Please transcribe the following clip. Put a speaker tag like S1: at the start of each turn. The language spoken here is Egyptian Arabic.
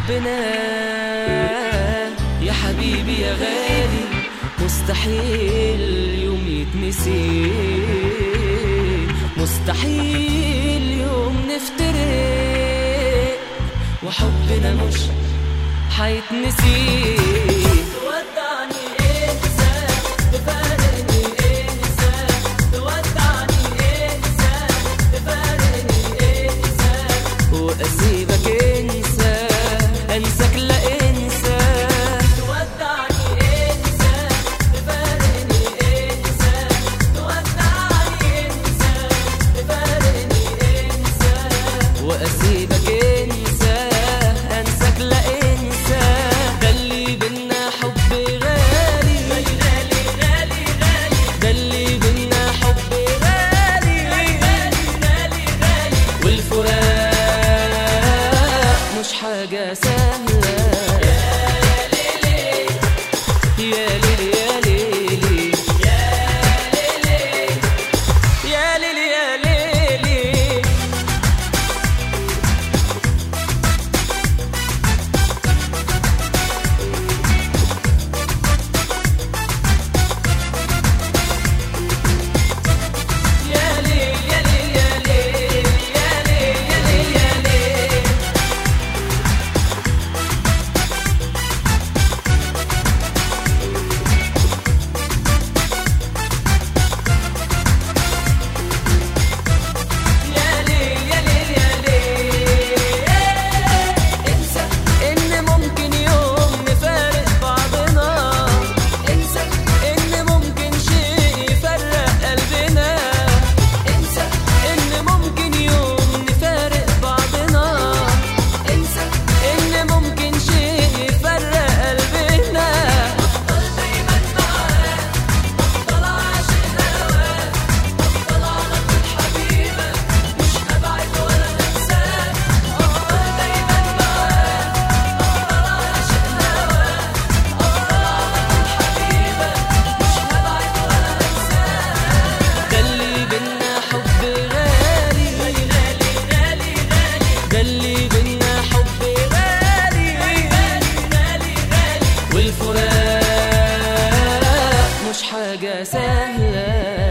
S1: حبنا يا حبيبي يا غالي مستحيل يوم يتنسي مستحيل يوم نفترق وحبنا مش حيتنسي تودعني انسى تفارقني انسى تودعني انسى تفارقني انسى واسيبك انسى انساك لا انسى تودعني انسى تفارقني انسى تودعني انسى تفارقني انسى واسيبك انسى انساك لا انسى ده اللي بينا حب غالي غالي غالي غالي ده اللي بينا حب غالي غالي غالي غالي والفراق مش حاجة سهلة يا ليلي يا ليلي يا ليلي يا ليلي يا ليل يا ليل يا ليل يا ليل يا ليل يا ليل يا ليل يا ليل يا ليل انسى ان ممكن يوم نفارق بعضنا انسى ان ممكن شيء يفرق قلبنا انسى ان ممكن يوم نفارق بعضنا انسى ان ممكن شيء يفرق قلبنا افضل دايما معاك افضل عاشق هواك افضل على طول حبيبك مش هبعد ولا هنساك افضل دايما معاك افضل عاشق هواك افضل على طول حبيبك مش هبعد ولا هنساك ده اللي بينا حب غالي غالي غالي غالي ده اللي بينا حب غالي غالي غالي غالي والفراق مش حاجة سهلة